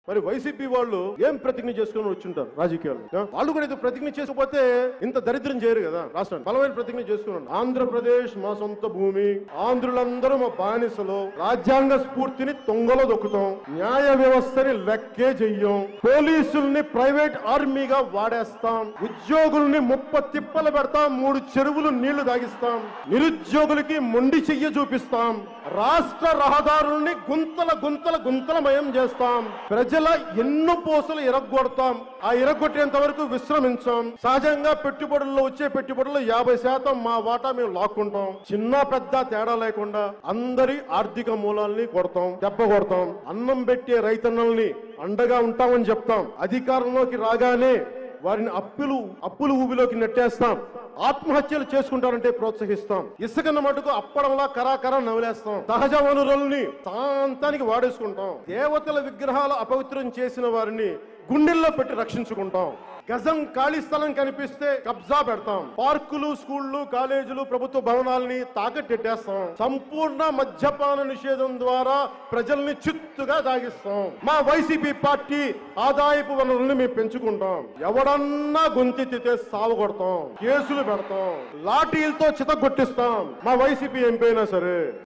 మరి వైసీపీ వాళ్ళు ఏం ప్రతిజ్ఞ చేసుకుని వచ్చింటారు రాజకీయాలు ఆ? వాళ్ళు కూడా ఏదో ప్రతిజ్ఞ చేసుకోకపోతే ఇంత దరిద్రం చేయరు కదా రాష్ట్రాన్ని బలమైన ప్రతిజ్ఞ చేసుకున్నాను ఆంధ్రప్రదేశ్ మా సొంత భూమి ఆంధ్రులందరూ మా బానిసలు రాజ్యాంగ స్ఫూర్తిని తొంగలో దొక్కుతాం న్యాయ వ్యవస్థని లెక్కే చెయ్యం పోలీసుల్ని ప్రైవేట్ ఆర్మీగా వాడేస్తాం ఉద్యోగుల్ని ముప్ప తిప్పలు పెడతాం మూడు చెరువులు నీళ్లు దాగిస్తాం నిరుద్యోగులకి మొండి చెయ్య చూపిస్తాం రాష్ట్ర రహదారుల్ని గుంతల గుంతల గుంతలమయం చేస్తాం ప్రజల ఎన్నో పోసలు ఇరగొడతాం ఆ ఇరగొట్టేంత వరకు విశ్రమించాం సహజంగా పెట్టుబడుల్లో వచ్చే పెట్టుబడుల్లో యాభై శాతం మా వాటా మేము లాక్కుంటాం చిన్న పెద్ద తేడా లేకుండా అందరి ఆర్థిక మూలాల్ని కొడతాం దెబ్బ కొడతాం అన్నం పెట్టే రైతన్నల్ని అండగా ఉంటామని చెప్తాం అధికారంలోకి రాగానే వారిని అప్పులు అప్పులు ఊబిలోకి నెట్టేస్తాం ఆత్మహత్యలు చేసుకుంటారంటే ప్రోత్సహిస్తాం ఇసుకన్న మటుకు అప్పడంలా కరాకరా నవలేస్తాం సహజ వనరుల్ని శాంతానికి వాడేసుకుంటాం దేవతల విగ్రహాలు అపవిత్రం చేసిన వారిని గుండెల్లో పెట్టి రక్షించుకుంటాం గజం ఖాళీ స్థలం కనిపిస్తే కబ్జా పెడతాం పార్కులు స్కూళ్లు కాలేజీలు ప్రభుత్వ భవనాల్ని తాకట్టెట్టేస్తాం సంపూర్ణ మద్యపాన నిషేధం ద్వారా ప్రజల్ని చిత్తుగా తాగిస్తాం మా వైసీపీ పార్టీ ఆదాయపు వనరుల్ని మేము పెంచుకుంటాం ఎవడన్నా గొంతెత్తితే సాగు కొడతాం కేసులు పెడతాం లాఠీలతో చితగొట్టిస్తాం మా వైసీపీ ఎంపీ అయినా సరే